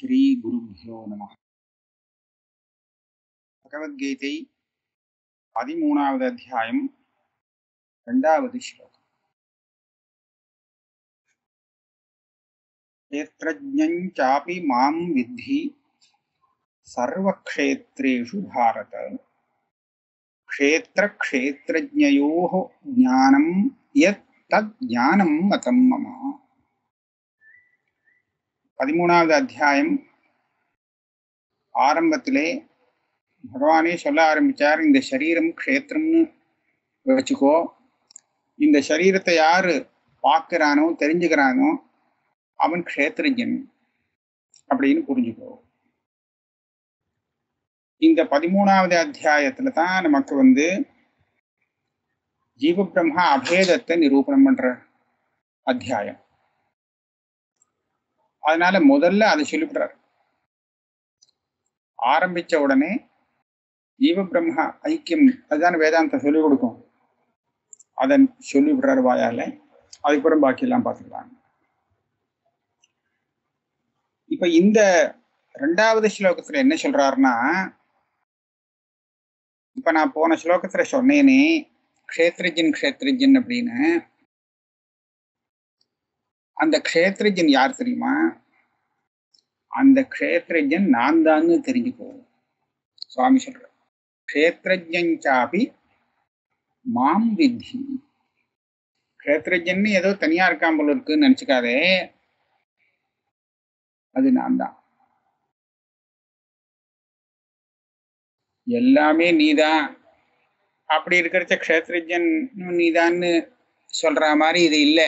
ஸ்ரீகுருभ्यो நமः பகவத்கீதை பதிமூணாவது அத்தியாயம் ரெண்டாவது ஸ்லோகம் क्षेत्रज्ञञ्चापि मां विद्धि सर्वक्षेत्रेषु भारत क्षेत्रक्षेत्रज्ञयोः ज्ञानं यत् तत् ज्ञानं मतं मम பதிமூணாவது அத்தியாயம் ஆரம்பத்திலே பகவானே சொல்ல ஆரம்பிச்சார் இந்த சரீரம் க்ஷேத்திரம்னு வச்சுக்கோ இந்த சரீரத்தை யாரு பார்க்கிறானோ தெரிஞ்சுக்கிறானோ அவன் க்ஷேத்திரஜன் அப்படின்னு புரிஞ்சுக்கோ இந்த பதிமூணாவது அத்தியாயத்துல தான் நமக்கு வந்து ஜீவ பிரம்மா அபேதத்தை நிரூபணம் பண்ற அத்தியாயம் அதனால முதல்ல அதை சொல்லிவிடுறார் ஆரம்பிச்ச உடனே ஜீவ பிரம்மா ஐக்கியம் அதுதான் வேதாந்தம் சொல்லிக் கொடுக்கும் அதை சொல்லி விடுறாரு வாயால அதுக்கப்புறம் பாக்கி எல்லாம் பார்த்துக்கலாம் இப்ப இந்த ரெண்டாவது ஸ்லோகத்துல என்ன சொல்றாருன்னா இப்ப நான் போன ஸ்லோகத்துல சொன்னேனே க்ஷேத்ரஜன் க்ஷேத்ரஜன் அப்படின்னு அந்த க்ஷேத்ரஜன் யார் தெரியுமா அந்த க்ஷேத்ரஜன் நான் தான்னு தெரிஞ்சுக்கோ சுவாமி சொல்ற க்ஷேத்ரஜாபி மாம் வித்தி க்ஷேத்ரஜன் ஏதோ தனியா இருக்கான் போல இருக்குன்னு நினைச்சுக்காதே அது நான் தான் எல்லாமே நீதான் அப்படி இருக்கிறச்ச க்ஷேத்ரஜன் நீதான்னு சொல்ற மாதிரி இது இல்லை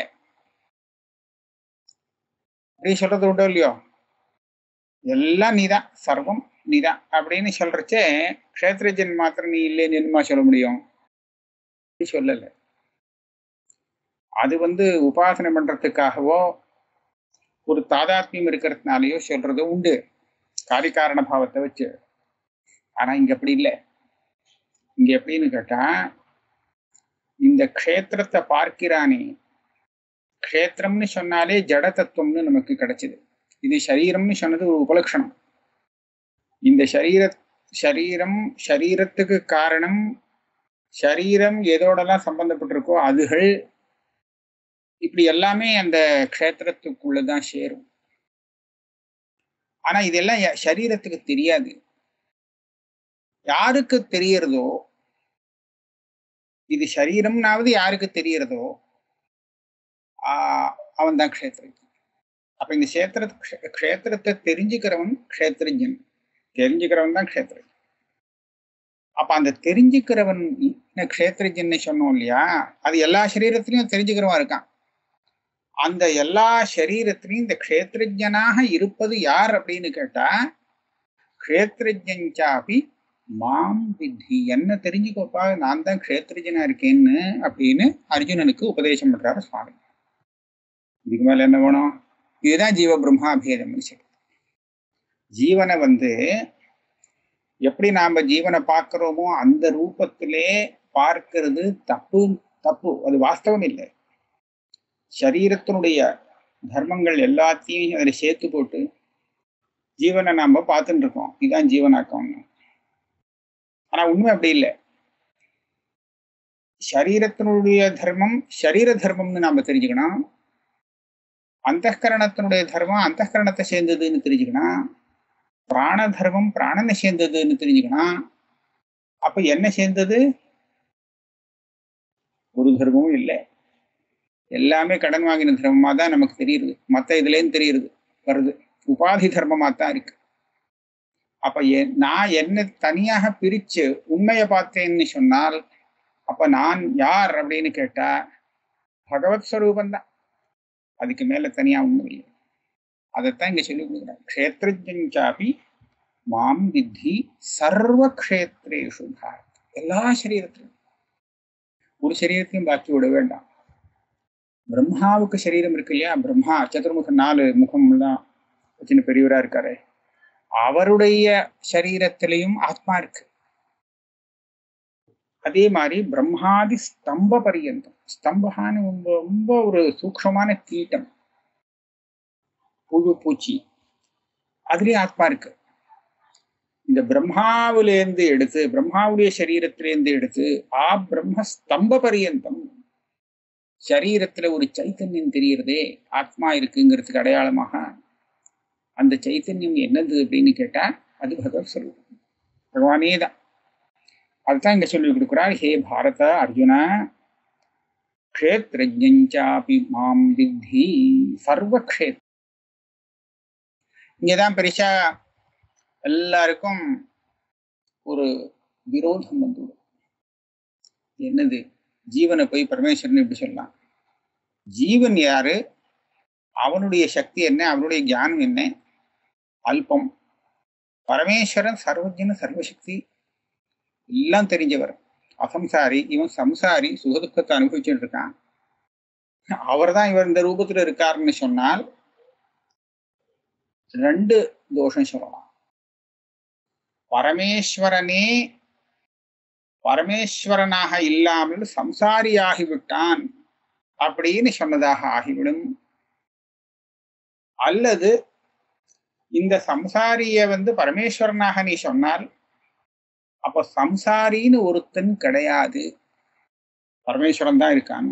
அப்படி சொல்றது உண்டோ இல்லையோ எல்லாம் நீதான் சர்வம் நீதான் அப்படின்னு சொல்றச்சே க்ஷேத்ரஜன் மாத்திரம் நீ இல்லைன்னு என்னமா சொல்ல முடியும் சொல்லல அது வந்து உபாசனை பண்றதுக்காகவோ ஒரு தாதாத்மியம் இருக்கிறதுனாலயோ சொல்றது உண்டு காரிகாரண பாவத்தை வச்சு ஆனா இங்க அப்படி இல்லை இங்க எப்படின்னு கேட்டா இந்த க்ஷேத்திரத்தை பார்க்கிறானே க்ஷேத்திரம்னு சொன்னாலே ஜட தத்துவம்னு நமக்கு கிடைச்சது இது சரீரம்னு சொன்னது ஒரு உபலட்சணம் இந்த சரீர சரீரம் சரீரத்துக்கு காரணம் சரீரம் எதோடலாம் சம்பந்தப்பட்டிருக்கோ அதுகள் இப்படி எல்லாமே அந்த க்ஷேத்திரத்துக்குள்ளதான் சேரும் ஆனா இதெல்லாம் சரீரத்துக்கு தெரியாது யாருக்கு தெரியறதோ இது சரீரம்னாவது யாருக்கு தெரியறதோ ஆஹ் அவன் தான் க்ஷேத்திரஜன் அப்ப இந்த கஷேத்திர க்ஷேத்திரத்தை தெரிஞ்சுக்கிறவன் க்ஷேத்திரஜன் தெரிஞ்சுக்கிறவன் தான் க்ஷேத்திரஜன் அப்ப அந்த தெரிஞ்சுக்கிறவன் க்ஷேத்திரஜன் சொன்னோம் இல்லையா அது எல்லா சரீரத்திலையும் தெரிஞ்சுக்கிறவன் இருக்கான் அந்த எல்லா சரீரத்திலையும் இந்த க்ஷேத்திரஜனாக இருப்பது யார் அப்படின்னு கேட்டா க்ஷேத்திரஜாபி மாம் வித்தி என்ன தெரிஞ்சுக்கோப்பா நான் தான் க்ஷேத்திரஜனா இருக்கேன்னு அப்படின்னு அர்ஜுனனுக்கு உபதேசம் பண்றாரு சுவாமி இதுக்கு மேல என்ன வேணும் இதுதான் ஜீவ பிரம்மா பேதம்னு சொல்லி ஜீவனை வந்து எப்படி நாம ஜீவனை பார்க்கிறோமோ அந்த ரூபத்திலே பார்க்கிறது தப்பு தப்பு அது வாஸ்தவம் இல்லை சரீரத்தினுடைய தர்மங்கள் எல்லாத்தையும் அதில் சேர்த்து போட்டு ஜீவனை நாம பார்த்துட்டு இருக்கோம் இதுதான் ஜீவனாக்கம்னு ஆனா உண்மை அப்படி இல்லை சரீரத்தினுடைய தர்மம் சரீர தர்மம்னு நாம தெரிஞ்சுக்கணும் அந்தகரணத்தினுடைய தர்மம் அந்தகரணத்தை சேர்ந்ததுன்னு தெரிஞ்சுக்கணும் பிராண தர்மம் பிராணனை சேர்ந்ததுன்னு தெரிஞ்சுக்கணும் அப்ப என்ன சேர்ந்தது ஒரு தர்மமும் இல்லை எல்லாமே கடன் வாங்கின தர்மமா தான் நமக்கு தெரியுது மற்ற இதுலேருந்து தெரியுது வருது உபாதி தர்மமா தான் இருக்கு அப்ப நான் என்ன தனியாக பிரிச்சு உண்மையை பார்த்தேன்னு சொன்னால் அப்ப நான் யார் அப்படின்னு கேட்டா பகவத் ஸ்வரூபந்தான் அதுக்கு மேல தனியா ஒண்ணும் இல்லை அதைத்தான் இங்க சொல்லி கொடுக்குறாங்க க்ஷேத்ரஜாபி மாம் வித்தி சர்வ க்ஷேத்ரேஷு பாரத் எல்லா சரீரத்திலும் ஒரு சரீரத்தையும் பாக்கி விட வேண்டாம் பிரம்மாவுக்கு சரீரம் இருக்கு இல்லையா பிரம்மா சதுர்முகம் நாலு முகம்லாம் சின்ன பெரியவரா இருக்காரு அவருடைய சரீரத்திலையும் ஆத்மா இருக்கு அதே மாதிரி பிரம்மாதி ஸ்தம்ப பரியந்தம் ஸ்தம்பகான்னு ரொம்ப ரொம்ப ஒரு சூக்ஷமான கீட்டம் புழு பூச்சி அதுலயும் ஆத்மா இருக்கு இந்த பிரம்மாவிலேருந்து எடுத்து பிரம்மாவுடைய சரீரத்திலேருந்து எடுத்து ஆ பிரம்ம ஸ்தம்ப பரியந்தம் சரீரத்துல ஒரு சைத்தன்யம் தெரியறதே ஆத்மா இருக்குங்கிறதுக்கு அடையாளமாக அந்த சைத்தன்யம் என்னது அப்படின்னு கேட்டா அது பகவத் சொல்லுவோம் பகவானே தான் அதுதான் இங்க சொல்லி கொடுக்குறார் ஹே பாரத அர்ஜுனா க்ஷேத்ரஜாபி மாம் வித்தி சர்வக்ஷேத் இங்கதான் பெருசா எல்லாருக்கும் ஒரு விரோதம் வந்துவிடும் என்னது ஜீவனை போய் பரமேஸ்வரன் எப்படி சொல்லலாம் ஜீவன் யாரு அவனுடைய சக்தி என்ன அவனுடைய ஞானம் என்ன அல்பம் பரமேஸ்வரன் சர்வஜன சர்வசக்தி எல்லாம் தெரிஞ்சவர் அசம்சாரி இவன் சம்சாரி சுகதுக்கத்தை அனுபவிச்சுட்டு இருக்கான் அவர் தான் இவர் இந்த ரூபத்துல இருக்காருன்னு சொன்னால் ரெண்டு தோஷம் சொல்லலாம் பரமேஸ்வரனே பரமேஸ்வரனாக இல்லாமல் சம்சாரியாகிவிட்டான் அப்படின்னு சொன்னதாக ஆகிவிடும் அல்லது இந்த சம்சாரிய வந்து பரமேஸ்வரனாக நீ சொன்னால் அப்ப சம்சாரின்னு ஒருத்தன் கிடையாது பரமேஸ்வரன் தான் இருக்காங்க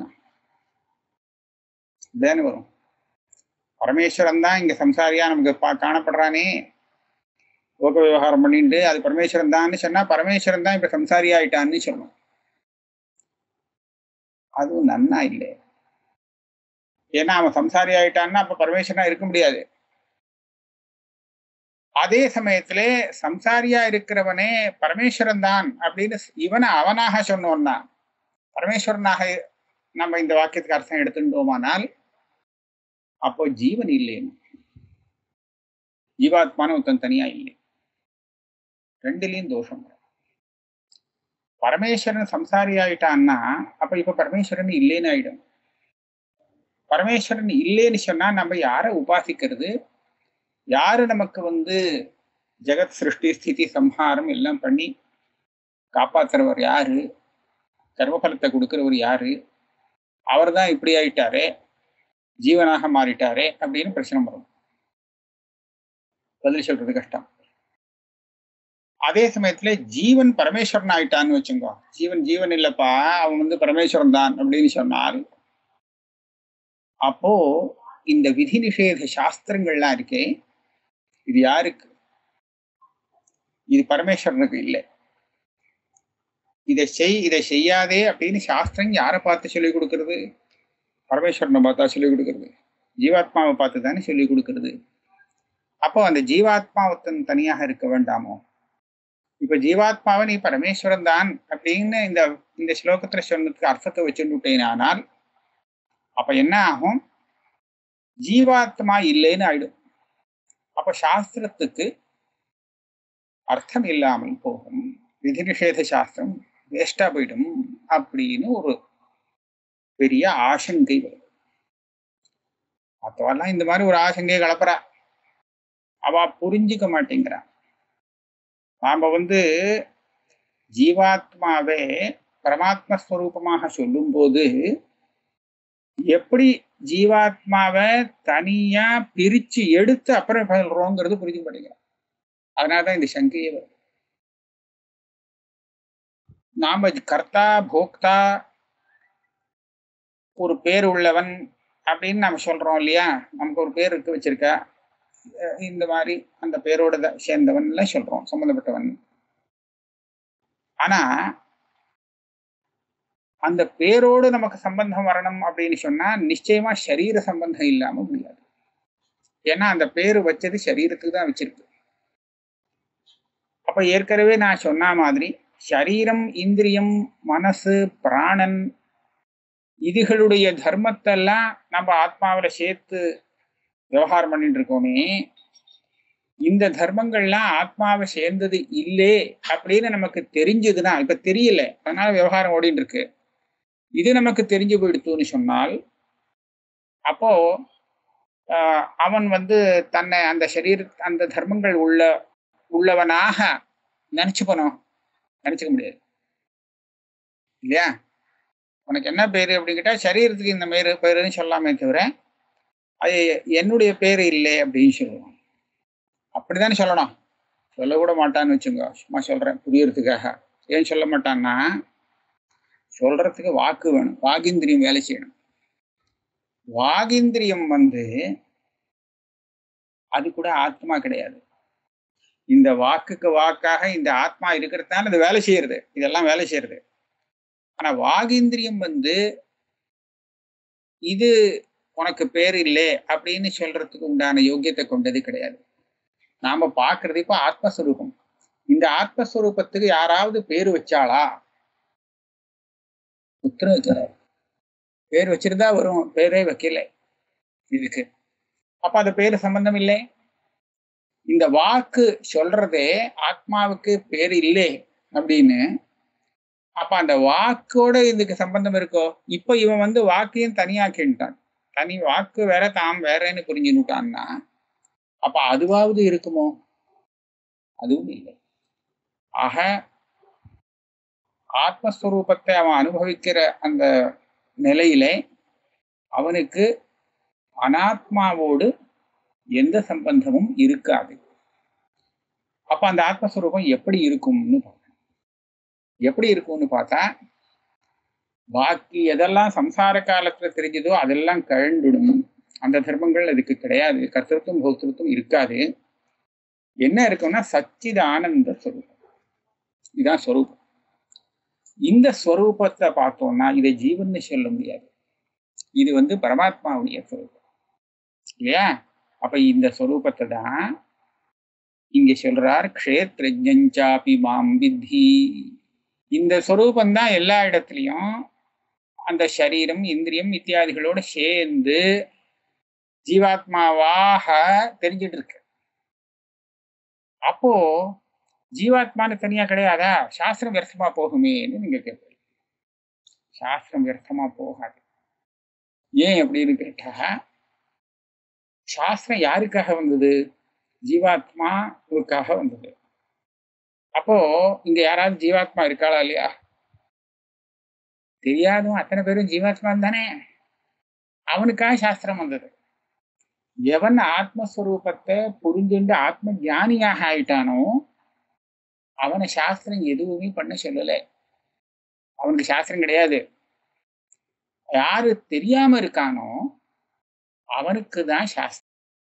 தானே வரும் பரமேஸ்வரன் தான் இங்க சம்சாரியா நமக்கு பா காணப்படுறானே லோக விவகாரம் பண்ணிட்டு அது பரமேஸ்வரன் தான் சொன்னா பரமேஸ்வரன் தான் இப்ப சம்சாரி ஆயிட்டான்னு சொல்லணும் அதுவும் நன்னா இல்லை ஏன்னா அவன் சம்சாரி ஆயிட்டான்னா அப்ப பரமேஸ்வரனா இருக்க முடியாது அதே சமயத்திலே சம்சாரியா இருக்கிறவனே பரமேஸ்வரன் தான் அப்படின்னு இவனை அவனாக சொன்னோம்னா பரமேஸ்வரனாக நம்ம இந்த வாக்கியத்துக்கு அர்த்தம் எடுத்துட்டோமானால் அப்போ ஜீவன் இல்லைன்னு ஜீவாத்மான ஒருத்தன் தனியா இல்லை ரெண்டுலயும் தோஷம் பரமேஸ்வரன் சம்சாரி ஆயிட்டான்னா அப்ப இப்ப பரமேஸ்வரன் இல்லைன்னு ஆயிடும் பரமேஸ்வரன் இல்லைன்னு சொன்னா நம்ம யாரை உபாசிக்கிறது யாரு நமக்கு வந்து ஜெகத் சிருஷ்டி ஸ்திதி சம்ஹாரம் எல்லாம் பண்ணி காப்பாத்துறவர் யாரு கர்மபலத்தை கொடுக்கிறவர் யாரு அவர் தான் இப்படி ஆயிட்டாரே ஜீவனாக மாறிட்டாரே அப்படின்னு பிரச்சனை வரும் பதில் சொல்றது கஷ்டம் அதே சமயத்துல ஜீவன் பரமேஸ்வரன் ஆயிட்டான்னு வச்சுக்கோ ஜீவன் ஜீவன் இல்லப்பா அவன் வந்து பரமேஸ்வரன் தான் அப்படின்னு சொன்னால் அப்போ இந்த விதி நிஷேத சாஸ்திரங்கள்லாம் இருக்கே இது யாருக்கு இது பரமேஸ்வரனுக்கு இல்லை இதை செய் இதை செய்யாதே அப்படின்னு சாஸ்திரம் யாரை பார்த்து சொல்லிக் கொடுக்கறது பரமேஸ்வரனை பார்த்தா சொல்லிக் கொடுக்கறது ஜீவாத்மாவை பார்த்து தானே சொல்லிக் கொடுக்கறது அப்போ அந்த ஜீவாத்மாவத்தன் தனியாக இருக்க வேண்டாமோ இப்ப ஜீவாத்மாவை நீ பரமேஸ்வரன் தான் அப்படின்னு இந்த இந்த ஸ்லோகத்துல சொன்னதுக்கு அர்த்தத்தை வச்சுட்டேனால் அப்ப என்ன ஆகும் ஜீவாத்மா இல்லைன்னு ஆயிடும் அப்ப சாஸ்திரத்துக்கு அர்த்தம் இல்லாமல் போகும் விதி நிஷேத சாஸ்திரம் வேஸ்டா போயிடும் அப்படின்னு ஒரு பெரிய ஆசங்கை வரும் மற்றவெல்லாம் இந்த மாதிரி ஒரு ஆசங்கையை கலப்புறா அவ புரிஞ்சுக்க மாட்டேங்கிறா நாம வந்து ஜீவாத்மாவே பரமாத்ம ஸ்வரூபமாக சொல்லும்போது எப்படி ஜீவாத்மாவை தனியா பிரிச்சு எடுத்து அப்புறம் சொல்றோங்கிறது புரிஞ்சுக்க மாட்டேங்கிறோம் அதனாலதான் இந்த சங்கையே வருது நாம கர்த்தா போக்தா ஒரு பேர் உள்ளவன் அப்படின்னு நம்ம சொல்றோம் இல்லையா நமக்கு ஒரு பேர் இருக்கு வச்சிருக்கா இந்த மாதிரி அந்த பேரோட சேர்ந்தவன் எல்லாம் சொல்றோம் சம்மந்தப்பட்டவன் ஆனா அந்த பேரோடு நமக்கு சம்பந்தம் வரணும் அப்படின்னு சொன்னா நிச்சயமா சரீர சம்பந்தம் இல்லாம முடியாது ஏன்னா அந்த பேரு வச்சது சரீரத்துக்கு தான் வச்சிருக்கு அப்ப ஏற்கனவே நான் சொன்ன மாதிரி சரீரம் இந்திரியம் மனசு பிராணன் இதுகளுடைய தர்மத்தெல்லாம் நம்ம ஆத்மாவில சேர்த்து விவகாரம் பண்ணிட்டு இருக்கோமே இந்த தர்மங்கள்லாம் ஆத்மாவை சேர்ந்தது இல்லை அப்படின்னு நமக்கு தெரிஞ்சதுன்னா இப்ப தெரியல அதனால விவகாரம் ஓடிட்டு இருக்கு இது நமக்கு தெரிஞ்சு போயிடுத்துன்னு சொன்னால் அப்போ அவன் வந்து தன்னை அந்த சரீர அந்த தர்மங்கள் உள்ள உள்ளவனாக நினைச்சுக்கணும் நினைச்சுக்க முடியாது இல்லையா உனக்கு என்ன பேரு அப்படின்னு கேட்டா சரீரத்துக்கு இந்த பேரு பேருன்னு சொல்லாமே தவிர அது என்னுடைய பேரு இல்லை அப்படின்னு சொல்லுவான் அப்படித்தானே சொல்லணும் சொல்ல கூட மாட்டான்னு வச்சுங்க சும்மா சொல்றேன் புரியறதுக்காக ஏன் சொல்ல மாட்டான்னா சொல்றதுக்கு வாக்கு வேணும் வாகிந்திரியம் வேலை செய்யணும் வாகிந்திரியம் வந்து அது கூட ஆத்மா கிடையாது இந்த வாக்குக்கு வாக்காக இந்த ஆத்மா இருக்கிறதுனால அது வேலை செய்யறது இதெல்லாம் வேலை செய்யறது ஆனா வாகிந்திரியம் வந்து இது உனக்கு பேர் இல்லை அப்படின்னு சொல்றதுக்கு உண்டான யோக்கியத்தை கொண்டது கிடையாது நாம பாக்குறது இப்ப ஆத்மஸ்வரூபம் இந்த ஆத்மஸ்வரூபத்துக்கு யாராவது பேர் வச்சாளா உத்தரவு வைக்கிறார் பேர் வச்சிருந்தா வரும் பேரே வைக்கல இதுக்கு அப்ப அது பேரு சம்பந்தம் இல்லை இந்த வாக்கு சொல்றதே ஆத்மாவுக்கு பேர் இல்லை அப்படின்னு அப்ப அந்த வாக்கோட இதுக்கு சம்பந்தம் இருக்கோ இப்ப இவன் வந்து வாக்கையும் தனியாக்கிட்டான் தனி வாக்கு வேற தாம் வேறன்னு புரிஞ்சுட்டான்னா அப்ப அதுவாவது இருக்குமோ அதுவும் இல்லை ஆக ஆத்மஸ்வரூபத்தை அவன் அனுபவிக்கிற அந்த நிலையிலே அவனுக்கு அனாத்மாவோடு எந்த சம்பந்தமும் இருக்காது அப்ப அந்த ஆத்மஸ்வரூபம் எப்படி இருக்கும்னு பார்க்கணும் எப்படி இருக்கும்னு பார்த்தா பாக்கி எதெல்லாம் சம்சார காலத்துல தெரிஞ்சதோ அதெல்லாம் கழண்டுடும் அந்த தர்மங்கள் அதுக்கு கிடையாது கர்த்தத்துவம் போக்திருத்துவம் இருக்காது என்ன இருக்கும்னா சச்சித ஆனந்த ஸ்வரூபம் இதுதான் ஸ்வரூபம் இந்த ஸ்வரூபத்தை பார்த்தோம்னா இதை ஜீவன் சொல்ல முடியாது இது வந்து பரமாத்மாவுடைய ஸ்வரூபம் இல்லையா அப்ப இந்த ஸ்வரூபத்தை தான் இங்க சொல்றார் க்ஷேத்ரஜாபி மாம் வித்தி இந்த ஸ்வரூபம் தான் எல்லா இடத்துலையும் அந்த சரீரம் இந்திரியம் இத்தியாதிகளோட சேர்ந்து ஜீவாத்மாவாக தெரிஞ்சிட்டு இருக்கு அப்போ ஜீவாத்மான்னு தனியா கிடையாதா சாஸ்திரம் வியர்த்தமா போகுமேன்னு நீங்க கேட்பீங்க சாஸ்திரம் வியர்த்தமா போகாது ஏன் அப்படின்னு கேட்டா சாஸ்திரம் யாருக்காக வந்தது ஜீவாத்மாவுக்காக வந்தது அப்போ இங்க யாராவது ஜீவாத்மா இருக்காளா இல்லையா தெரியாதும் அத்தனை பேரும் ஜீவாத்மா தானே அவனுக்காக சாஸ்திரம் வந்தது எவன் ஆத்மஸ்வரூபத்தை புரிஞ்சுண்டு ஆத்ம ஞானியாக ஆயிட்டானோ அவனை சாஸ்திரம் எதுவுமே பண்ண சொல்லலை அவனுக்கு சாஸ்திரம் கிடையாது யாரு தெரியாம இருக்கானோ அவனுக்கு தான் சாஸ்திரம்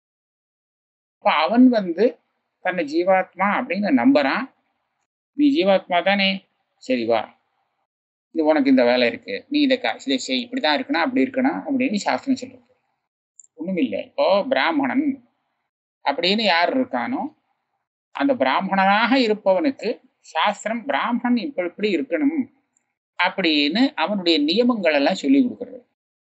அப்ப அவன் வந்து தன்னை ஜீவாத்மா அப்படின்னு நம்புறான் நீ ஜீவாத்மா தானே சரி வா இது உனக்கு இந்த வேலை இருக்கு நீ இதை க- இதை செய் இப்படிதான் இருக்கணும் அப்படி இருக்கணும் அப்படின்னு சாஸ்திரம் சொல்றது ஒண்ணும் இல்லை இப்போ பிராமணன் அப்படின்னு யார் இருக்கானோ அந்த பிராமணனாக இருப்பவனுக்கு சாஸ்திரம் பிராமணன் இப்ப இப்படி இருக்கணும் அப்படின்னு அவனுடைய நியமங்கள் எல்லாம் சொல்லி கொடுக்கறது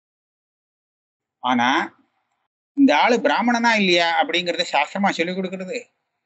ஆனா இந்த ஆளு பிராமணனா இல்லையா அப்படிங்கறத சாஸ்திரமா சொல்லி கொடுக்கறது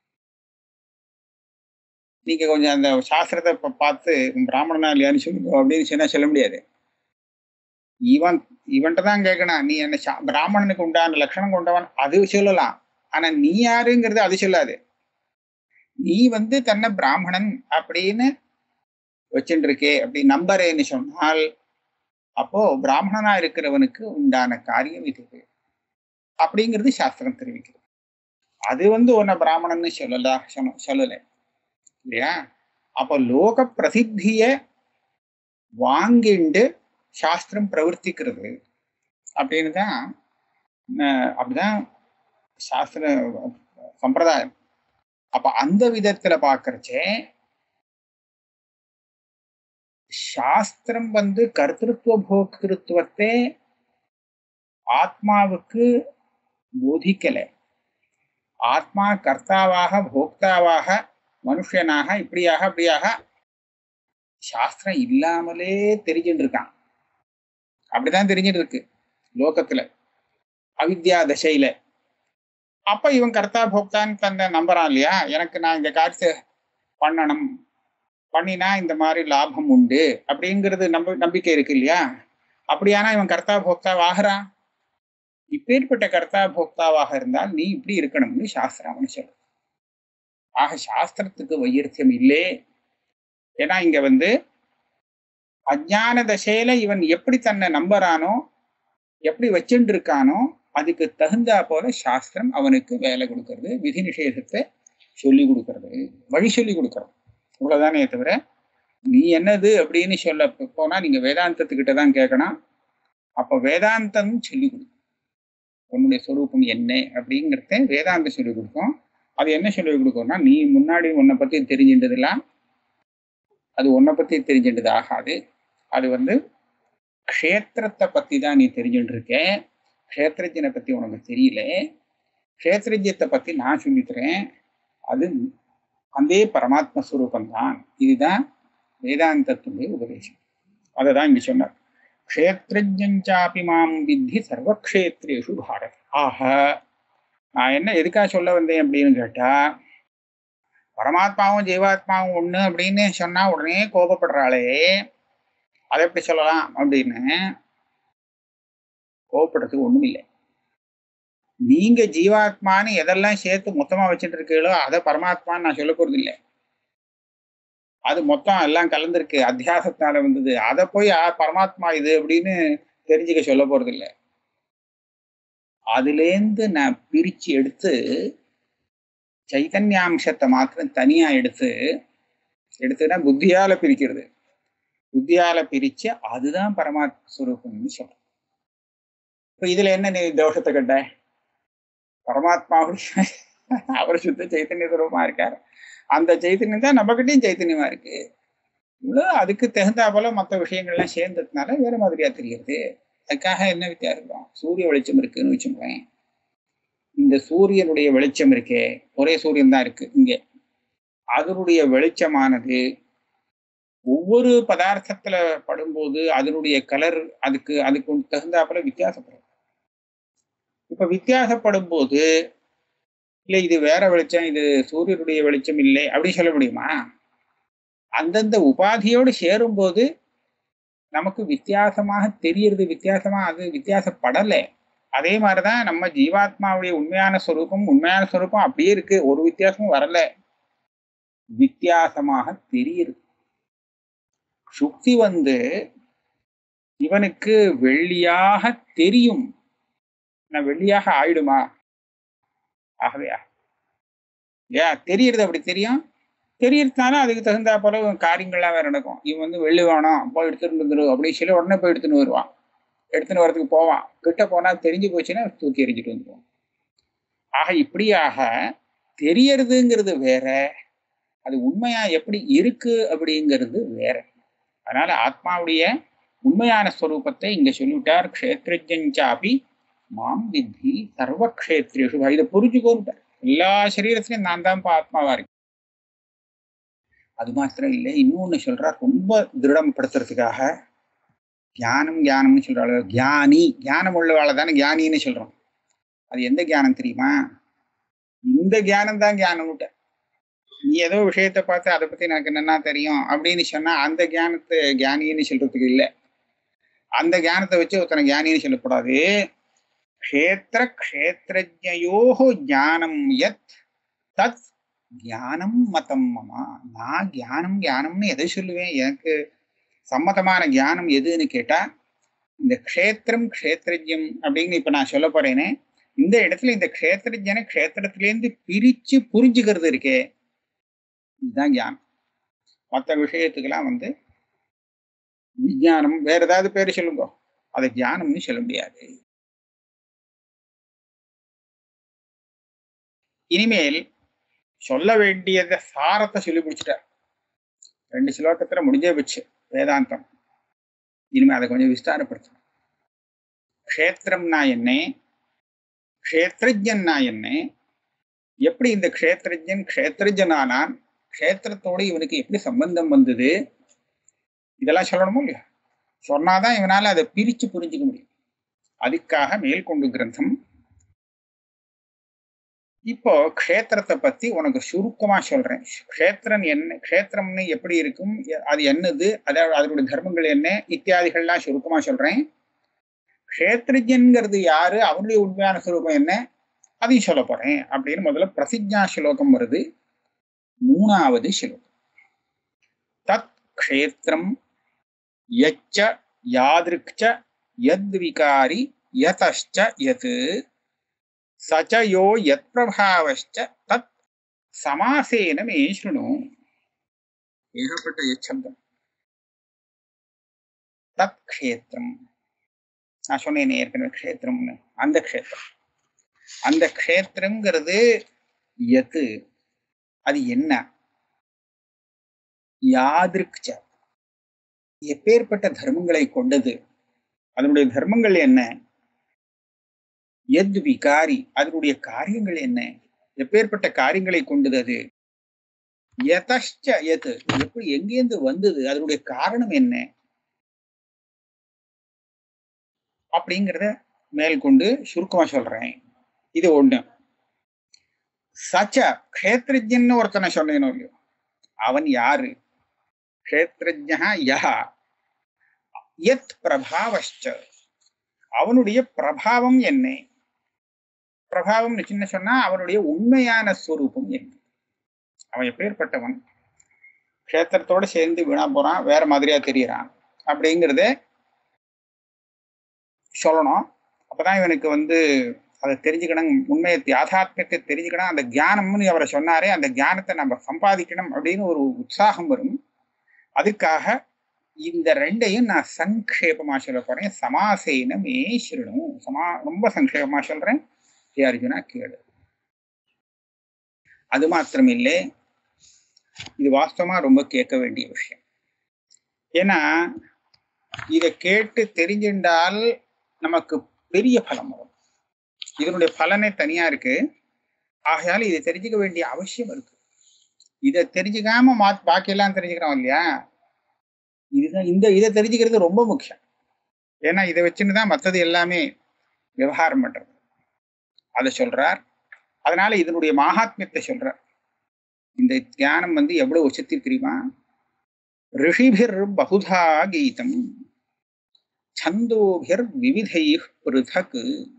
நீங்க கொஞ்சம் அந்த சாஸ்திரத்தை இப்ப பார்த்து இவன் பிராமணனா இல்லையான்னு சொல்லுங்க அப்படின்னு சொன்னா சொல்ல முடியாது இவன் இவன்கிட்ட தான் கேட்கணும் நீ என்ன சா- பிராமணனுக்கு உண்டான லட்சணம் கொண்டவன் அது சொல்லலாம் ஆனா நீ யாருங்கிறது அது சொல்லாது நீ வந்து தன்னை பிராமணன் அப்படின்னு வச்சுட்டு இருக்கே அப்படி நம்புறேன்னு சொன்னால் அப்போ பிராமணனா இருக்கிறவனுக்கு உண்டான காரியம் இது அப்படிங்கிறது சாஸ்திரம் தெரிவிக்கிறது அது வந்து உன்னை பிராமணன்னு சொல்லலா சொன்ன சொல்லல இல்லையா அப்போ லோக பிரசித்திய வாங்கிண்டு சாஸ்திரம் பிரவர்த்திக்கிறது அப்படின்னு தான் அஹ், அப்படிதான் சாஸ்திர சம்பிரதாயம் அப்ப அந்த விதத்துல பாக்குறச்சே சாஸ்திரம் வந்து கர்த்திருவ போக்திருத்துவத்தை ஆத்மாவுக்கு போதிக்கல ஆத்மா கர்த்தாவாக போக்தாவாக மனுஷனாக இப்படியாக அப்படியாக சாஸ்திரம் இல்லாமலே தெரிஞ்சுட்டு இருக்கான் அப்படிதான் தெரிஞ்சுட்டு இருக்கு லோகத்துல அவித்யா தசையில அப்ப இவன் கர்த்தா போக்தான்னு தன்னை நம்புறான் இல்லையா எனக்கு நான் இந்த காரியத்தை பண்ணணும் பண்ணினா இந்த மாதிரி லாபம் உண்டு அப்படிங்கிறது நம்ப நம்பிக்கை இருக்கு இல்லையா அப்படியானா இவன் கர்த்தா போக்தாவ் ஆகிறான் இப்பேற்பட்ட கர்த்தா போக்தாவாக இருந்தால் நீ இப்படி இருக்கணும்னு சாஸ்திரம் அவனு சொல்லு ஆக சாஸ்திரத்துக்கு வையர்த்தியம் இல்லே ஏன்னா இங்க வந்து அஜான தசையில இவன் எப்படி தன்னை நம்புறானோ எப்படி வச்சுட்டு இருக்கானோ அதுக்கு தகுந்தா போல சாஸ்திரம் அவனுக்கு வேலை கொடுக்கறது விதி நிஷேதத்தை சொல்லி கொடுக்கறது வழி சொல்லி கொடுக்கறது இவ்வளவுதானே தவிர நீ என்னது அப்படின்னு சொல்ல போனா நீங்க வேதாந்தத்துக்கிட்ட தான் கேட்கணும் அப்ப வேதாந்தம் சொல்லி கொடுக்கும் உன்னுடைய சொரூபம் என்ன அப்படிங்கிறத வேதாந்தம் சொல்லி கொடுக்கும் அது என்ன சொல்லி கொடுக்கும்னா நீ முன்னாடி உன்னை பத்தி தெரிஞ்சின்றதெல்லாம் அது உன்னை பத்தி தெரிஞ்சின்றது ஆகாது அது வந்து க்ஷேத்திரத்தை பத்தி தான் நீ தெரிஞ்சுட்டு இருக்க க்ஷேத்திரஜனை பத்தி உனக்கு தெரியல க்ஷேத்திரஜத்தை பத்தி நான் சொல்லித்தரேன் அது அதே பரமாத்ம ஸ்வரூபந்தான் இதுதான் வேதாந்தத்துடைய உபதேசம் அதை தான் இங்க சொன்னார் க்ஷேத்ரஜாபி மாம் வித்தி சர்வக்ஷேத்ரேஷு பாரத் ஆக நான் என்ன எதுக்காக சொல்ல வந்தேன் அப்படின்னு கேட்டா பரமாத்மாவும் ஜீவாத்மாவும் ஒண்ணு அப்படின்னு சொன்னா உடனே கோபப்படுறாளே அதை எப்படி சொல்லலாம் அப்படின்னு கோபப்படுறதுக்கு ஒண்ணும் இல்லை நீங்க ஜீவாத்மான்னு எதெல்லாம் சேர்த்து மொத்தமா வச்சுட்டு இருக்கீங்களோ அதை பரமாத்மான்னு நான் சொல்ல போறது இல்லை அது மொத்தம் எல்லாம் கலந்துருக்கு அத்தியாசத்தினால வந்தது அதை போய் ஆ, பரமாத்மா இது அப்படின்னு தெரிஞ்சுக்க சொல்ல போறது இல்லை அதுலேருந்து நான் பிரிச்சு எடுத்து சைதன்யாம்சத்தை மாத்திரம் தனியா எடுத்து எடுத்துனா புத்தியால பிரிக்கிறது புத்தியால பிரிச்சு அதுதான் பரமாத்ம ஸ்வரூபம்னு சொல்றேன் இப்ப இதுல என்ன நீ தோஷத்தை கட்ட பரமாத்மாவுடைய அவர் சுத்த சைத்தன்ய ஸ்வரூபமா இருக்காரு அந்த சைத்தன்யம் தான் நம்மகிட்டயும் சைத்தன்யமா இருக்கு இவ்வளவு அதுக்கு தகுந்தா போல மற்ற விஷயங்கள்லாம் சேர்ந்ததுனால வேற மாதிரியா தெரியுது அதுக்காக என்ன வித்தியாசம் சூரிய வெளிச்சம் இருக்குன்னு வச்சுக்கோங்களேன் இந்த சூரியனுடைய வெளிச்சம் இருக்கே ஒரே சூரியன் தான் இருக்கு இங்க அதனுடைய வெளிச்சமானது ஒவ்வொரு பதார்த்தத்துல படும்போது அதனுடைய கலர் அதுக்கு அதுக்கு தகுந்தாப்புல வித்தியாசப்படும் இப்ப வித்தியாசப்படும் போது இல்ல இது வேற வெளிச்சம் இது சூரியனுடைய வெளிச்சம் இல்லை அப்படி சொல்ல முடியுமா அந்தந்த உபாதியோடு சேரும்போது நமக்கு வித்தியாசமாக தெரியறது வித்தியாசமா அது வித்தியாசப்படலை அதே மாதிரிதான் நம்ம ஜீவாத்மாவுடைய உண்மையான ஸ்வரூபம் உண்மையான ஸ்வரூபம் அப்படியே இருக்கு ஒரு வித்தியாசமும் வரல வித்தியாசமாக தெரியுது சுக்தி வந்து இவனுக்கு வெள்ளியாக தெரியும் நான் வெள்ளியாக ஆயிடுமா ஆகவே ஏன் தெரியறது அப்படி தெரியும் தெரியறதுனால அதுக்கு தகுந்தா போல காரியங்கள்லாம் வேற நடக்கும் இவன் வந்து வெள்ளி வேணும் போய் எடுத்துட்டு வந்துரு அப்படின்னு சொல்லி உடனே போய் எடுத்துன்னு வருவான் எடுத்துன்னு வரதுக்கு போவான் கிட்ட போனா தெரிஞ்சு போச்சுன்னா தூக்கி எறிஞ்சிட்டு வந்துடுவான் ஆக இப்படியாக தெரியறதுங்கிறது வேற அது உண்மையா எப்படி இருக்கு அப்படிங்கிறது வேற அதனால ஆத்மாவுடைய உண்மையான ஸ்வரூபத்தை இங்க சொல்லிவிட்டார் க்ஷேத்ரஜாபி மாம் வித்தி சர்வ க்ஷேத்ரேஷு இதை புரிஞ்சுக்கோன்ட்டார் எல்லா சரீரத்திலையும் நான் தான்ப்பா ஆத்மாவா இருக்கு அது மாத்திரம் இல்லை இன்னொன்னு சொல்றார் ரொம்ப திருடப்படுத்துறதுக்காக தியானம் தியானம்னு சொல்றாள் தியானி ஞானம் உள்ளவாளை தானே ஞானின்னு சொல்றோம் அது எந்த தியானம் தெரியுமா இந்த தியானம் தான் தியானம் விட்ட நீ ஏதோ விஷயத்தை பார்த்து அதை பத்தி எனக்கு என்னன்னா தெரியும் அப்படின்னு சொன்னா அந்த தியானத்தை ஞானின்னு சொல்றதுக்கு இல்லை அந்த ஞானத்தை வச்சு ஒருத்தனை ஞானின்னு சொல்லக்கூடாது க்ஷேத்திர க்ஷேத்திரஜயோஹோ ஞானம் யத் தத் ஞானம் மதம் மமா நான் ஞானம் ஞானம்னு எதை சொல்லுவேன் எனக்கு சம்மதமான ஞானம் எதுன்னு கேட்டா இந்த க்ஷேத்திரம் க்ஷேத்திரஜம் அப்படின்னு இப்ப நான் சொல்ல போறேனே இந்த இடத்துல இந்த க்ஷேத்திரஜனை க்ஷேத்திரத்திலேருந்து பிரிச்சு புரிஞ்சுக்கிறது இருக்கே இதுதான் ஞானம் மற்ற விஷயத்துக்கெல்லாம் வந்து விஞ்ஞானம் வேற ஏதாவது பேர் சொல்லுங்க அதை ஞானம்னு சொல்ல முடியாது இனிமேல் சொல்ல வேண்டியத சாரத்தை சொல்லி முடிச்சிட்டார் ரெண்டு ஸ்லோகத்துல முடிஞ்சே வச்சு வேதாந்தம் இனிமே அதை கொஞ்சம் விஸ்தாரப்படுத்தணும் க்ஷேத்திரம்னா என்ன க்ஷேத்திரஜன்னா என்ன எப்படி இந்த க்ஷேத்திரஜன் க்ஷேத்திரஜனானான் க்ஷேத்திரத்தோடு இவனுக்கு எப்படி சம்பந்தம் வந்தது இதெல்லாம் சொல்லணுமோ இல்லையா சொன்னாதான் இவனால அதை பிரிச்சு புரிஞ்சுக்க முடியும் அதுக்காக மேல்கொண்டு கிரந்தம் இப்போ க்ஷேத்திரத்தை பத்தி உனக்கு சுருக்கமா சொல்றேன் க்ஷேத்திரன் என்ன க்ஷேத்திரம்னு எப்படி இருக்கும் அது என்னது அதாவது அதனுடைய தர்மங்கள் என்ன இத்தியாதிகள்லாம் சுருக்கமா சொல்றேன் க்ஷேத்திரஜன்கிறது யாரு அவனுடைய உண்மையான சுரூபம் என்ன அதையும் சொல்ல போறேன் அப்படின்னு முதல்ல பிரசிஜா ஸ்லோகம் வருது மூணாவது ஸ்லோகம் தத் க்ஷேத்திரம் யச்ச யாதிருக்ச யத் விகாரி யதஷ்ச யத் சச்ச யோ யத் பிரபாவஷ்ச தத் சமாசேன மே ஸ்ருணு ஏகப்பட்ட எச்சப்தம் தத் க்ஷேத்திரம் நான் சொன்னேன் ஏற்கனவே க்ஷேத்திரம்னு அந்த க்ஷேத்திரம் அந்த க்ஷேத்திரங்கிறது எது அது என்ன யாதிருக்ச எப்பேற்பட்ட தர்மங்களை கொண்டது அதனுடைய தர்மங்கள் என்ன எத் விகாரி அதனுடைய காரியங்கள் என்ன எப்பேற்பட்ட காரியங்களை கொண்டது அது யதஷ்ச எது எப்படி எங்கேருந்து வந்தது அதனுடைய காரணம் என்ன அப்படிங்கிறத மேற்கொண்டு சுருக்கமா சொல்றேன் இது ஒண்ணு சச்ச க்ஷேத்ரஜன்னு ஒருத்தனை சொன்னேனோ இல்லையோ அவன் யாரு க்ஷேத்ரஜா யா யத் பிரபாவஷ்ச அவனுடைய பிரபாவம் என்ன பிரபாவம்னு சின்ன சொன்னா அவனுடைய உண்மையான ஸ்வரூபம் என்ன அவன் எப்பேற்பட்டவன் க்ஷேத்திரத்தோட சேர்ந்து வீணா போறான் வேற மாதிரியா தெரியறான் அப்படிங்கிறத சொல்லணும் அப்பதான் இவனுக்கு வந்து அதை தெரிஞ்சுக்கணும் உண்மையை யாதாத்மியத்தை தெரிஞ்சுக்கணும் அந்த ஞானம்னு அவரை சொன்னாரே அந்த ஞானத்தை நம்ம சம்பாதிக்கணும் அப்படின்னு ஒரு உற்சாகம் வரும் அதுக்காக இந்த ரெண்டையும் நான் சங்கேபமா சொல்ல போறேன் சமாசேன மே சொல்லணும் சமா ரொம்ப சங்கேபமா சொல்றேன் ஹே அர்ஜுனா கேளு அது மாத்திரமில்லை இது வாஸ்தவமா ரொம்ப கேட்க வேண்டிய விஷயம் ஏன்னா இதை கேட்டு தெரிஞ்சின்றால் நமக்கு பெரிய பலம் வரும் இதனுடைய பலனே தனியா இருக்கு ஆகையால இதை தெரிஞ்சுக்க வேண்டிய அவசியம் இருக்கு இதை தெரிஞ்சுக்காம மா பாக்கியெல்லாம் தெரிஞ்சுக்கிறோம் இல்லையா இதுதான் இந்த இதை தெரிஞ்சுக்கிறது ரொம்ப முக்கியம் ஏன்னா இதை வச்சுன்னு தான் மற்றது எல்லாமே விவகாரம் பண்றது அதை சொல்றார் அதனால இதனுடைய மகாத்மியத்தை சொல்றார் இந்த தியானம் வந்து எவ்வளவு உச்சத்தில் தெரியுமா ரிஷிபிர் பகுதா கீதம் छन्दोभिर् विविधैः पृथक्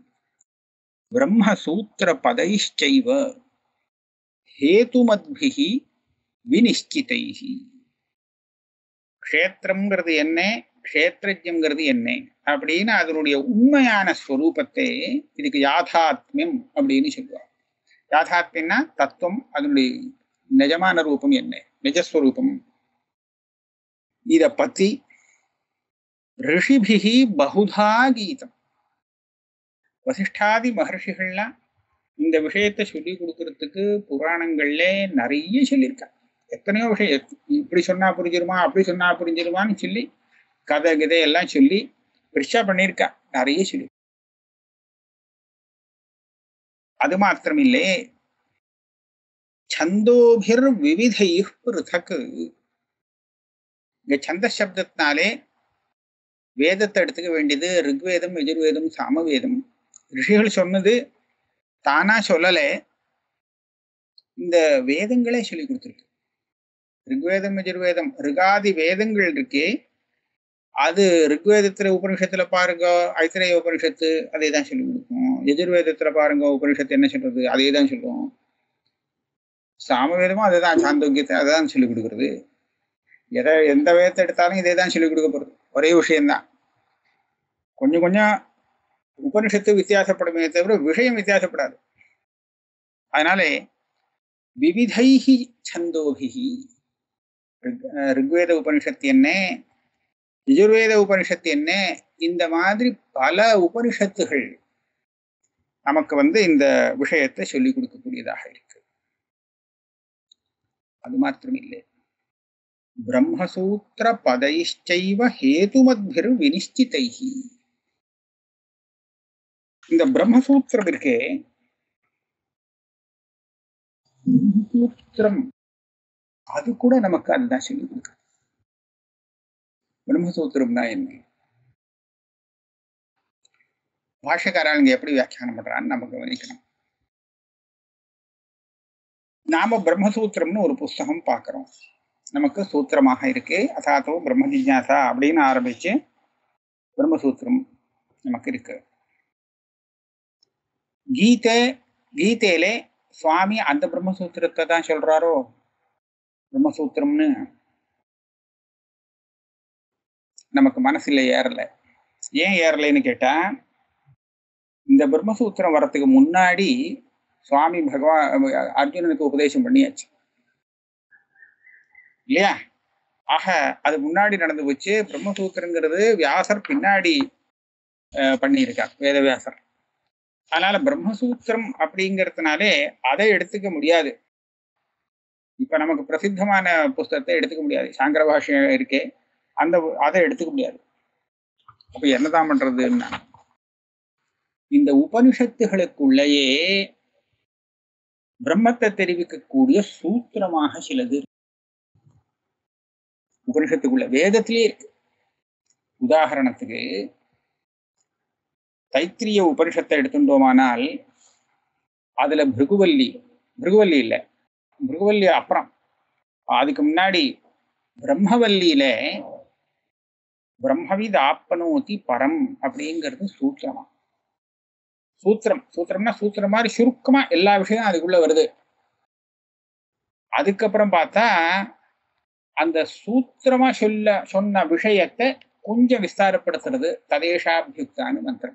ब्रह्मसूत्रपदैश्चैव हेतुमद्भिः வினிஷ்டிதைः க்ஷேத்திரம்ங்கிறது என்ன க்ஷேத்திரஜம்ங்கிறது என்ன அப்படின்னு அதனுடைய உண்மையான ஸ்வரூபத்தை இதுக்கு யாதாத்மியம் அப்படின்னு சொல்லுவார் யாதாத்மியம்னா தத்துவம் அதனுடைய நிஜமான ரூபம் என்ன நிஜஸ்வரூபம் இத பத்தி ரிஷிபிகி பகுதா கீதம் வசிஷ்டாதி மகர்ஷிகள்லாம் இந்த விஷயத்தை சொல்லி கொடுக்கறதுக்கு புராணங்கள்ல நிறைய சொல்லியிருக்காங்க எத்தனையோ விஷயம் இப்படி சொன்னா புரிஞ்சிருமா அப்படி சொன்னா புரிஞ்சிருமான்னு சொல்லி கதை கிதை எல்லாம் சொல்லி பெருசா பண்ணியிருக்கா நிறைய சொல்லி அது மாத்திரமில்லே சந்தோபிர் விவிதை பிருதக் இங்க சந்த சப்தத்தினாலே வேதத்தை எடுத்துக்க வேண்டியது ரிக்வேதம் எஜுர்வேதம் சாமவேதம் ரிஷிகள் சொன்னது தானா சொல்லலை இந்த வேதங்களே சொல்லி கொடுத்துருக்கு ரிக்வேதம் எஜுர்வேதம் ரிகாதி வேதங்கள் இருக்கே அது ரிக்வேதத்துல உபனிஷத்துல பாருங்க ஐத்திரேய உபனிஷத்து அதே தான் சொல்லி கொடுக்கும் எஜுர்வேதத்துல பாருங்க உபனிஷத்து என்ன சொல்றது அதே தான் சொல்லுவோம் சாமவேதமும் அதே தான் சாந்தோக்கியத்தை அதை தான் சொல்லி கொடுக்குறது எதை எந்த வேதத்தை எடுத்தாலும் இதே தான் சொல்லி கொடுக்க போறது ஒரே விஷயம்தான் கொஞ்சம் கொஞ்சம் உபனிஷத்து வித்தியாசப்படுமே தவிர விஷயம் வித்தியாசப்படாது அதனாலே விவிதைஹி சந்தோபிகி ரிக்வேத உபனிஷத்து என்ன யஜுர்வேத உபனிஷத்து என்ன இந்த மாதிரி பல உபனிஷத்துகள் நமக்கு வந்து இந்த விஷயத்தை சொல்லிக் கொடுக்கக்கூடியதாக இருக்கு அது மாத்திரம் இல்லை பிரம்மசூத்திர பதைச்சைவ ஹேதுமத்பிர் வினிஷ்டிதைஹி இந்த பிரம்மசூத்திரம் இருக்கே சூத்திரம் அது கூட நமக்கு அதுதான் சொல்லி கொடுக்கு பிரம்மசூத்திரம்னா என்ன பாஷக்காரங்க எப்படி வியாக்கியானம் பண்றான்னு நம்ம கவனிக்கணும் நாம பிரம்மசூத்திரம்னு ஒரு புஸ்தகம் பார்க்கிறோம் நமக்கு சூத்திரமாக இருக்கு அசாத்தோ பிரம்ம ஜிஜாசா அப்படின்னு ஆரம்பிச்சு பிரம்மசூத்திரம் நமக்கு இருக்கு கீதை கீதையிலே சுவாமி அந்த பிரம்மசூத்திரத்தை தான் சொல்றாரோ பிரம்மசூத்திரம்னு நமக்கு மனசுல ஏறல ஏன் ஏறலைன்னு கேட்டா இந்த பிரம்மசூத்திரம் வரத்துக்கு முன்னாடி சுவாமி பகவான் அர்ஜுனனுக்கு உபதேசம் பண்ணியாச்சு இல்லையா ஆக அது முன்னாடி நடந்து போச்சு பிரம்மசூத்திரங்கிறது வியாசர் பின்னாடி அஹ், பண்ணியிருக்கார் வேதவியாசர் அதனால பிரம்மசூத்திரம் அப்படிங்கிறதுனாலே அதை எடுத்துக்க முடியாது இப்ப நமக்கு பிரசித்தமான புஸ்தகத்தை எடுத்துக்க முடியாது சாங்கர பாஷ்யம் இருக்கே அந்த அதை எடுத்துக்க முடியாது அப்ப என்னதான் பண்றதுன்னா இந்த உபனிஷத்துகளுக்குள்ளேயே பிரம்மத்தை தெரிவிக்கக்கூடிய சூத்திரமாக சிலது இருக்கு. உபனிஷத்துக்குள்ள வேதத்திலே இருக்கு உதாரணத்துக்கு தைத்திரிய உபனிஷத்தை எடுத்துட்டோமானால் அதுல பிருகுவல்லி பிருகுவல்லி இல்ல பிருகுவல்லி அப்புறம் அதுக்கு முன்னாடி பிரம்மவல்லியில பிரம்மவித் ஆப்பனோதி பரம் அப்படிங்கிறது சூத்திரமா சூத்திரம் சூத்திரம்னா சூத்திரம் மாதிரி சுருக்கமா எல்லா விஷயம் அதுக்குள்ள வருது அதுக்கப்புறம் பார்த்தா அந்த சூத்திரமா சொல்ல சொன்ன விஷயத்தை கொஞ்சம் விஸ்தாரப்படுத்துறது ததேஷாபியுக்தான மந்திரம்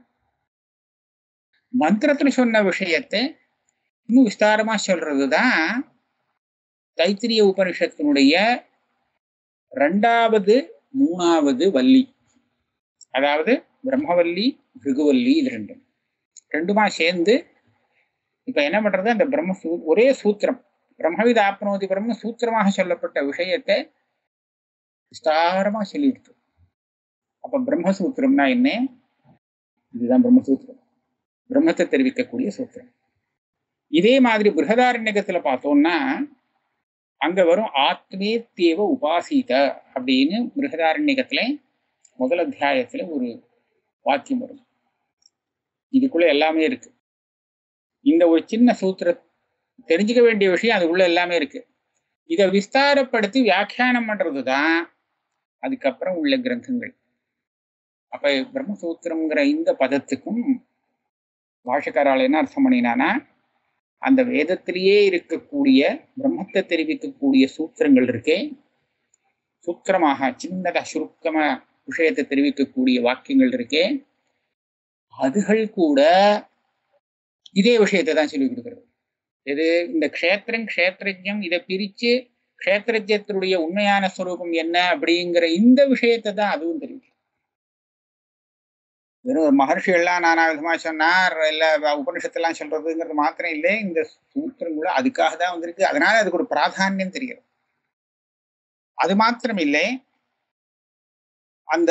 மந்திரத்துல சொன்ன விஷயத்தை இன்னும் விஸ்தாரமா சொல்றதுதான் தைத்திரிய உபனிஷத்தினுடைய ரெண்டாவது மூணாவது வள்ளி அதாவது பிரம்மவல்லி பிருகுவல்லி இது ரெண்டும் ரெண்டுமா சேர்ந்து இப்ப என்ன பண்றது அந்த பிரம்ம சூ ஒரே சூத்திரம் பிரம்மவித ஆப்னோதி பிரம்ம சூத்திரமாக சொல்லப்பட்ட விஷயத்தை விஸ்தாரமா சொல்லிடுது அப்ப பிரம்மசூத்திரம்னா என்ன இதுதான் பிரம்மசூத்திரம் பிரம்மத்தை தெரிவிக்கக்கூடிய சூத்திரம் இதே மாதிரி பிருகதாரண்யகத்துல பார்த்தோம்னா அங்க வரும் ஆத்மேத்தேவ உபாசித அப்படின்னு பிருகதாரண்யகத்துல முதல் அத்தியாயத்துல ஒரு வாக்கியம் வரும் இதுக்குள்ள எல்லாமே இருக்கு இந்த ஒரு சின்ன சூத்திர தெரிஞ்சுக்க வேண்டிய விஷயம் அதுக்குள்ள எல்லாமே இருக்கு இதை விஸ்தாரப்படுத்தி வியாக்கியானம் பண்றதுதான் அதுக்கப்புறம் உள்ள கிரந்தங்கள் அப்ப பிரம்மசூத்திரம்ங்கிற இந்த பதத்துக்கும் பாஷக்காரால் என்ன அர்த்தம் பண்ணினானா அந்த வேதத்திலேயே இருக்கக்கூடிய பிரம்மத்தை தெரிவிக்கக்கூடிய சூத்திரங்கள் இருக்கே சூத்திரமாக சின்னதா சுருக்கமா விஷயத்தை தெரிவிக்கக்கூடிய வாக்கியங்கள் இருக்கே அதுகள் கூட இதே விஷயத்தை தான் சொல்லி கொடுக்கிறது எது இந்த க்ஷேத்திரம் க்ஷேத்திரஜம் இதை பிரிச்சு க்ஷேத்திரஜத்தினுடைய உண்மையான ஸ்வரூபம் என்ன அப்படிங்கிற இந்த விஷயத்தை தான் அதுவும் தெரிவிக்கும் வெறும் ஒரு மகர்ஷி எல்லாம் நானா விதமா சொன்னார் இல்ல உபனிஷத்தெல்லாம் சொல்றதுங்கிறது மாத்திரம் இல்லை இந்த சூத்திரம் கூட அதுக்காக தான் வந்திருக்கு அதனால அதுக்கு ஒரு பிராதானியம் தெரியும் அது மாத்திரம் இல்லை அந்த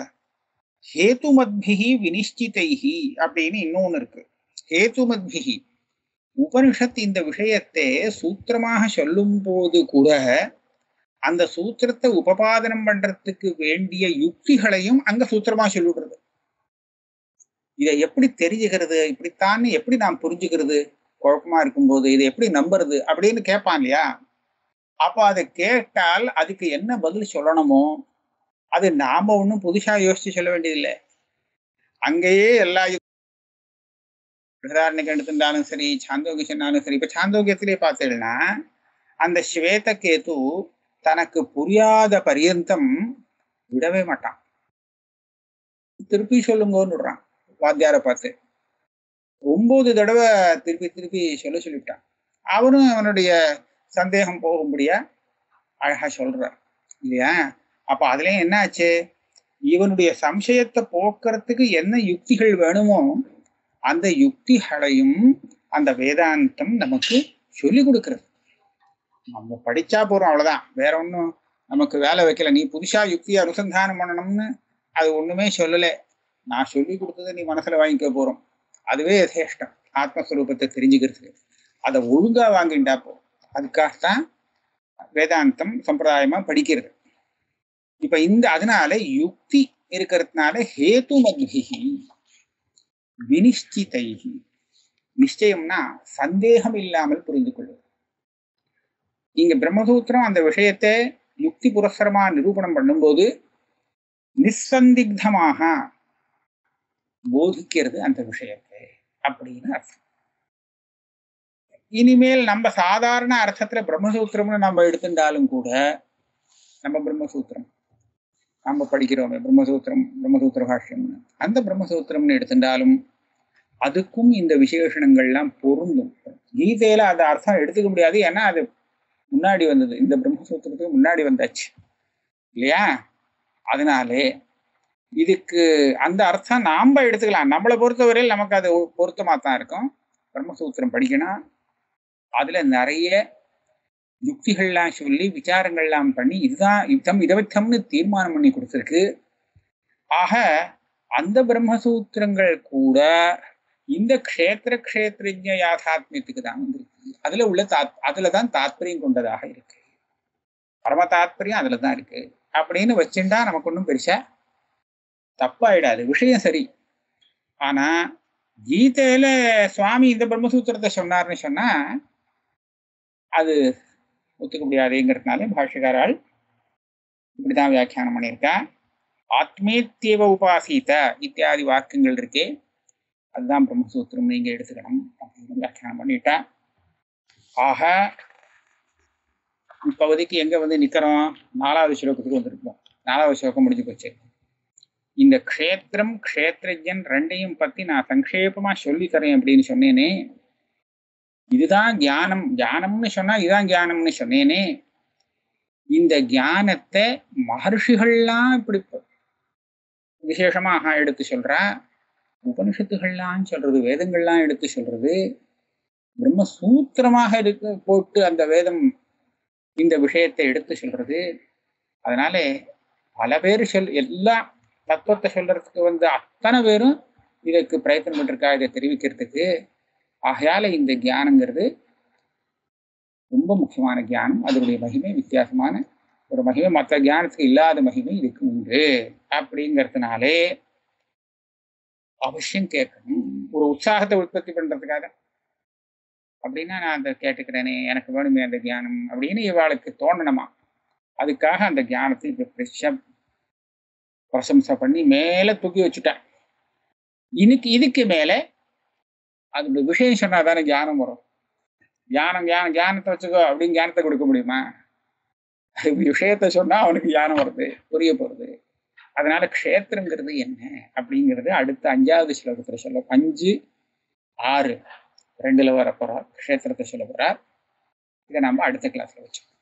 ஹேதுமத்பிகி வினிஷ்டிதைஹி அப்படின்னு இன்னொன்னு இருக்கு ஹேதுமத்பிகி உபனிஷத் இந்த விஷயத்தை சூத்திரமாக சொல்லும் போது கூட அந்த சூத்திரத்தை உபபாதனம் பண்றதுக்கு வேண்டிய யுக்திகளையும் அங்க சூத்திரமா சொல்லிவிடுறது இதை எப்படி தெரிஞ்சுக்கிறது இப்படித்தான் எப்படி நாம் புரிஞ்சுக்கிறது குழப்பமா இருக்கும்போது இதை எப்படி நம்புறது அப்படின்னு கேட்பான் இல்லையா அப்போ அதை கேட்டால் அதுக்கு என்ன பதில் சொல்லணுமோ அது நாம ஒன்றும் புதுசா யோசிச்சு சொல்ல வேண்டியதில்லை அங்கேயே எல்லா பிரதாரணிக்கு எடுத்துட்டாலும் சரி சாந்தோக்கியம் சொன்னாலும் சரி இப்ப சாந்தோக்கியத்திலே பார்த்தீங்கன்னா அந்த ஸ்வேத கேது தனக்கு புரியாத பரியந்தம் விடவே மாட்டான் திருப்பி சொல்லுங்கன்னு விடுறான் வாத்தியாரை பார்த்து ஒன்பது தடவை திருப்பி திருப்பி சொல்ல சொல்லிவிட்டான் அவனும் அவனுடைய சந்தேகம் போகும்படியா அழகா சொல்றார் இல்லையா அப்ப அதுலயும் என்ன ஆச்சு இவனுடைய சம்சயத்தை போக்குறதுக்கு என்ன யுக்திகள் வேணுமோ அந்த யுக்திகளையும் அந்த வேதாந்தம் நமக்கு சொல்லி கொடுக்கிறது நம்ம படிச்சா போறோம் அவ்வளவுதான் வேற ஒன்றும் நமக்கு வேலை வைக்கல நீ புதுசா யுக்தியை அனுசந்தானம் பண்ணணும்னு அது ஒண்ணுமே சொல்லலை நான் சொல்லி கொடுத்ததை நீ மனசுல வாங்கிக்க போறோம் அதுவே யதேஷ்டம் ஆத்மஸ்வரூபத்தை தெரிஞ்சுக்கிறதுக்கு அதை ஒழுங்கா வாங்கிட்டா போ அதுக்காகத்தான் வேதாந்தம் சம்பிரதாயமா படிக்கிறது இப்ப இந்த அதனால யுக்தி இருக்கிறதுனால ஹேது மத்பிகி வினிஷ்டிதைகி நிச்சயம்னா சந்தேகம் இல்லாமல் புரிந்து கொள்வது இங்க பிரம்மசூத்திரம் அந்த விஷயத்தை யுக்தி புரஸ்தரமா நிரூபணம் பண்ணும்போது நிசந்திக்தமாக போதிக்கிறது அந்த விஷயத்தை அப்படின்னு அர்த்தம் இனிமேல் நம்ம சாதாரண அர்த்தத்துல பிரம்மசூத்திரம்னு நம்ம எடுத்துட்டாலும் கூட நம்ம பிரம்மசூத்திரம் நம்ம படிக்கிறோமே பிரம்மசூத்திரம் பிரம்மசூத்திர பாஷ்யம்னு அந்த பிரம்மசூத்திரம்னு எடுத்துட்டாலும் அதுக்கும் இந்த விசேஷணங்கள்லாம் பொருந்தும் கீதையில அந்த அர்த்தம் எடுத்துக்க முடியாது ஏன்னா அது முன்னாடி வந்தது இந்த பிரம்மசூத்திரத்துக்கு முன்னாடி வந்தாச்சு இல்லையா அதனாலே இதுக்கு அந்த அர்த்தம் நாம எடுத்துக்கலாம் நம்மளை பொறுத்தவரையில் நமக்கு அது பொருத்தமாக தான் இருக்கும் பிரம்மசூத்திரம் படிக்கணும் அதுல நிறைய யுக்திகள்லாம் சொல்லி விசாரங்கள்லாம் பண்ணி இதுதான் யுத்தம் இதவத்தம்னு தீர்மானம் பண்ணி கொடுத்துருக்கு ஆக அந்த பிரம்மசூத்திரங்கள் கூட இந்த க்ஷேத்திர க்ஷேத்ரஜ யாதாத்மியத்துக்கு தான் வந்திருக்கு அதுல உள்ள தாத் அதுல தான் தாத்பரியம் கொண்டதாக இருக்கு பரம தாத்பரியம் அதுல தான் இருக்கு அப்படின்னு வச்சுட்டா நமக்கு ஒன்றும் பெருசா தப்பாயிடாது விஷயம் சரி ஆனா கீதையில சுவாமி இந்த பிரம்மசூத்திரத்தை சொன்னார்னு சொன்னா அது ஒத்துக்க முடியாதுங்கிறதுனால பாஷ்யக்காரால் இப்படிதான் வியாக்கியானம் பண்ணியிருக்கா ஆத்மேத்தியவ உபாசீத இத்தியாதி வாக்குங்கள் இருக்கே அதுதான் பிரம்மசூத்திரம் நீங்க எடுத்துக்கணும் அப்படின்னு வியாக்கியானம் பண்ணிட்டா ஆக இப்போதைக்கு எங்க வந்து நிக்கிறோம் நாலாவது ஸ்லோகத்துக்கு வந்திருக்கோம் நாலாவது ஸ்லோகம் முடிஞ்சு போச்சு இந்த க்ஷேத்திரம் க்ஷேத்ரஜன் ரெண்டையும் பத்தி நான் சங்கேபமா சொல்லி தரேன் அப்படின்னு சொன்னேனே இதுதான் தியானம் தியானம்னு சொன்னா இதுதான் தியானம்னு சொன்னேனே இந்த தியானத்தை மகர்ஷிகள்லாம் இப்படி விசேஷமாக எடுத்து சொல்றா உபனிஷத்துகள்லாம் சொல்றது வேதங்கள்லாம் எடுத்து சொல்றது பிரம்மசூத்திரமாக இருக்கு போட்டு அந்த வேதம் இந்த விஷயத்தை எடுத்து சொல்றது அதனால பல பேர் சொல் எல்லா தத்துவத்தை சொல்றதுக்கு வந்து அத்தனை பேரும் இதற்கு பிரயத்தனம் பண்ணிருக்கா இதை தெரிவிக்கிறதுக்கு ஆகையால இந்த தியானங்கிறது ரொம்ப முக்கியமான தியானம் அதனுடைய மகிமை வித்தியாசமான ஒரு மகிமை மற்ற தியானத்துக்கு இல்லாத மகிமை இதுக்கு உண்டு அப்படிங்கிறதுனாலே அவசியம் கேட்கணும் ஒரு உற்சாகத்தை உற்பத்தி பண்றதுக்காக அப்படின்னா நான் அந்த கேட்டுக்கிறேனே எனக்கு வேணுமே அந்த தியானம் அப்படின்னு இவாளுக்கு தோணணுமா அதுக்காக அந்த தியானத்தை இப்ப ஃப்ரெஷ்ஷா பிரசம்சை பண்ணி மேல தூக்கி வச்சுட்டேன் இன்னைக்கு இதுக்கு மேல அதோட விஷயம் சொன்னா தானே தியானம் வரும் தியானம் தியானம் தியானத்தை வச்சுக்கோ அப்படின்னு தியானத்தை கொடுக்க முடியுமா விஷயத்த சொன்னா அவனுக்கு தியானம் வருது புரிய போறது அதனால க்ஷேத்திரங்கிறது என்ன அப்படிங்கிறது அடுத்த அஞ்சாவது ஸ்லோகத்துல சொல்ல அஞ்சு ஆறு ரெண்டுல வர போறார் க்ஷேத்திரத்தை சொல்ல போறார் இதை நம்ம அடுத்த கிளாஸ்ல வச்சோம்